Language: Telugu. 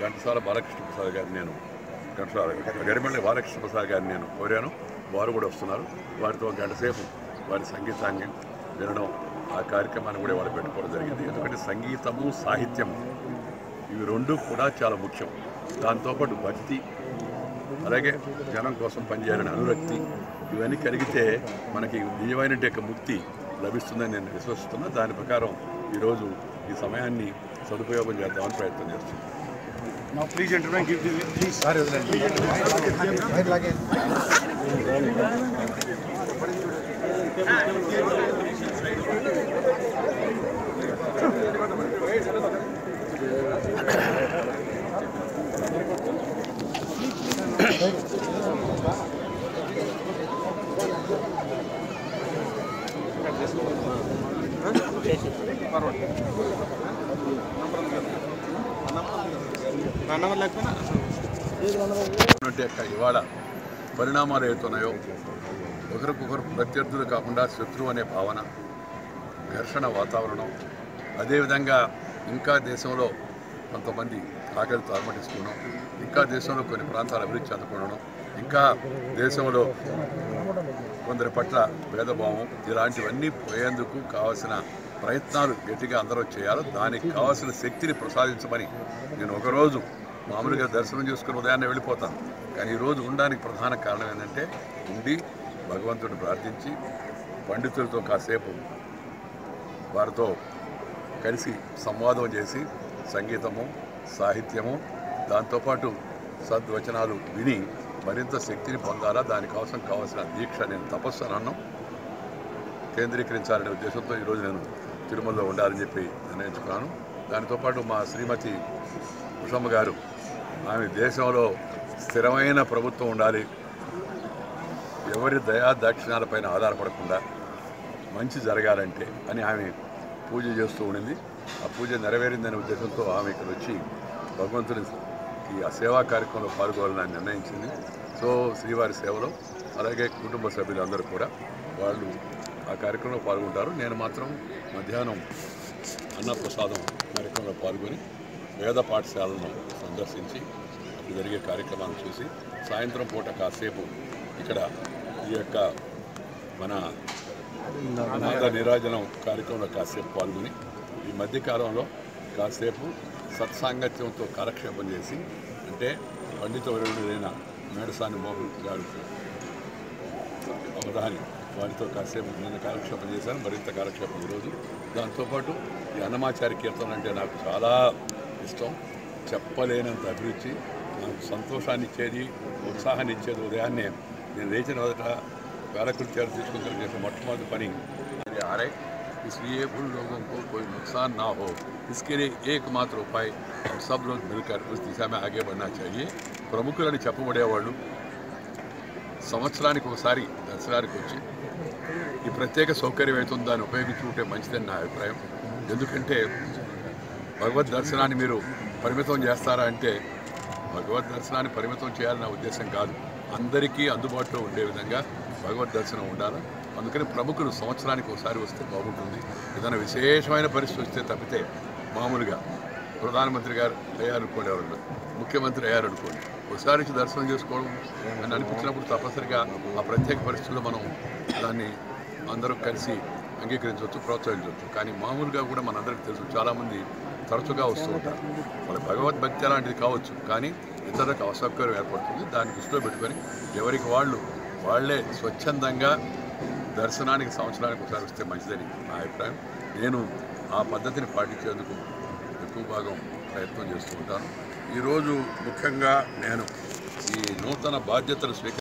ఘంటసాల బాలకృష్ణ ప్రసాద్ గారిని నేను ఘంటసాల గరిమల్లి బాలకృష్ణ ప్రసాద్ గారిని నేను కోరాను వారు కూడా వస్తున్నారు వారితో ఒక గంట సేపు వారి సంగీతాన్ని వినడం ఆ కార్యక్రమాన్ని కూడా వాళ్ళు పెట్టుకోవడం జరిగింది ఎందుకంటే సంగీతము సాహిత్యము ఇవి రెండు కూడా చాలా ముఖ్యం దాంతోపాటు భక్తి అలాగే జనం కోసం పనిచేయాలని అనురక్తి ఇవన్నీ కలిగితే మనకి నిజమైన యొక్క ముక్తి లభిస్తుందని నేను విశ్వసిస్తున్నా దాని ప్రకారం ఈరోజు ఈ సమయాన్ని సదుపయోగం చేద్దామని ప్రయత్నం చేస్తున్నాను Now please gentlemen give the please. అన్నం లేకపోయినా ఉన్నట్టు యొక్క ఇవాళ పరిణామాలు ఏతున్నాయో ఒకరికొకరు ప్రత్యర్థులు కాకుండా శత్రువు అనే భావన ఘర్షణ వాతావరణం అదేవిధంగా ఇంకా దేశంలో కొంతమంది ఆకలితో అలమటిస్తున్నాం ఇంకా దేశంలో కొన్ని ప్రాంతాలు అభివృద్ధి చెందుకోవడం ఇంకా దేశంలో కొందరి పట్ల భేదభావం ఇలాంటివన్నీ పోయేందుకు కావాల్సిన ప్రయత్నాలు గట్టిగా అందరూ చేయాలి దానికి కావాల్సిన శక్తిని ప్రసాదించమని నేను ఒకరోజు మామూలుగా దర్శనం చేసుకుని ఉదయాన్నే వెళ్ళిపోతాను కానీ ఈరోజు ఉండడానికి ప్రధాన కారణం ఏంటంటే ఉండి భగవంతుడిని ప్రార్థించి పండితులతో కాసేపు వారితో కలిసి సంవాదం చేసి సంగీతము సాహిత్యము దాంతోపాటు సద్వచనాలు విని మరింత శక్తిని పొందాలా దానికి అవసరం కావాల్సిన దీక్ష నేను తపస్సు అని అన్నాం కేంద్రీకరించాలనే ఉద్దేశంతో ఈరోజు నేను తిరుమలలో ఉండాలని చెప్పి నిర్ణయించుకున్నాను దానితో పాటు మా శ్రీమతి ఉషమ్మ గారు ఆమె దేశంలో స్థిరమైన ప్రభుత్వం ఉండాలి ఎవరి దయా దాక్షిణాలపైన ఆధారపడకుండా మంచి జరగాలంటే అని ఆమె పూజ చేస్తూ ఉండింది ఆ పూజ నెరవేరిందనే ఉద్దేశంతో ఆమె ఇక్కడ వచ్చి భగవంతునికి ఆ సేవా కార్యక్రమంలో పాల్గొనాలని ఆమె నిర్ణయించింది సో శ్రీవారి సేవలో అలాగే కుటుంబ సభ్యులందరూ కూడా వాళ్ళు ఆ కార్యక్రమంలో పాల్గొంటారు నేను మాత్రం మధ్యాహ్నం అన్నప్రసాదం కార్యక్రమంలో పాల్గొని వేద పాఠశాలను సందర్శించి అక్కడ జరిగే కార్యక్రమాన్ని చూసి సాయంత్రం పూట కాసేపు ఇక్కడ ఈ యొక్క మన నాద నిరాజనం కార్యక్రమంలో కాసేపు పాల్గొని ఈ మధ్యకాలంలో కాసేపు సత్సాంగత్యంతో కాలక్షేపం చేసి అంటే పండిత వరుడైన మేడసాని మోహన్ గారు అవధాని వారితో కాసేపు నేను కాలక్షేపం చేశాను మరింత కాలక్షేపం ఈరోజు దాంతోపాటు ఈ అన్నమాచారి కీర్తన అంటే నాకు చాలా ఇష్టం చెప్పలేనంత అభిరుచి నాకు సంతోషాన్ని ఇచ్చేది ఉత్సాహాన్ని ఇచ్చేది ఉదయాన్నే నేను లేచిన మొదట వేలకృత్యాలు తీసుకుని చేసిన మొట్టమొదటి పని मेरे आ रहे इसलिए उन लोगों को कोई नुकसान ना हो इसके लिए एकमात्र उपाय हम सब लोग मिलकर उस दिशा में आगे बढ़ना चाहिए ప్రముఖులని చెప్పబడేవాళ్ళు సంవత్సరానికి ఒకసారి దసరానికి వచ్చి ఈ ప్రత్యేక సౌకర్యం అవుతుంది దాన్ని ఉపయోగించుకుంటే మంచిదని నా అభిప్రాయం ఎందుకంటే భగవద్ దర్శనాన్ని మీరు పరిమితం చేస్తారా అంటే భగవద్ దర్శనాన్ని పరిమితం చేయాలన్న ఉద్దేశం కాదు అందరికీ అందుబాటులో ఉండే విధంగా భగవద్ దర్శనం ఉండాలి అందుకని ప్రముఖులు సంవత్సరానికి ఒకసారి వస్తే బాగుంటుంది ఏదైనా విశేషమైన పరిస్థితి వస్తే తప్పితే మామూలుగా ప్రధానమంత్రి గారు అయ్యారనుకోండి ఎవరు ముఖ్యమంత్రి అయ్యారనుకోండి ఒకసారి వచ్చి దర్శనం చేసుకోవడం అని అనిపించినప్పుడు తప్పనిసరిగా ఆ ప్రత్యేక పరిస్థితుల్లో మనం దాన్ని అందరూ కలిసి అంగీకరించవచ్చు ప్రోత్సహించవచ్చు కానీ మామూలుగా కూడా మనందరికీ తెలుసు చాలామంది తరచుగా వస్తూ ఉంటారు వాళ్ళ భగవద్భక్తి అలాంటిది కావచ్చు కానీ ఇతరులకు అసౌకర్యం ఏర్పడుతుంది దాన్ని దృష్టిలో పెట్టుకొని ఎవరికి వాళ్ళు వాళ్ళే స్వచ్ఛందంగా దర్శనానికి సంవత్సరానికి ఒకసారి వస్తే మంచిదని నా అభిప్రాయం నేను ఆ పద్ధతిని పాటించేందుకు ఎక్కువ భాగం ప్రయత్నం చేస్తూ ఉంటాను ఈరోజు ముఖ్యంగా నేను ఈ నూతన బాధ్యతలు స్వీకరి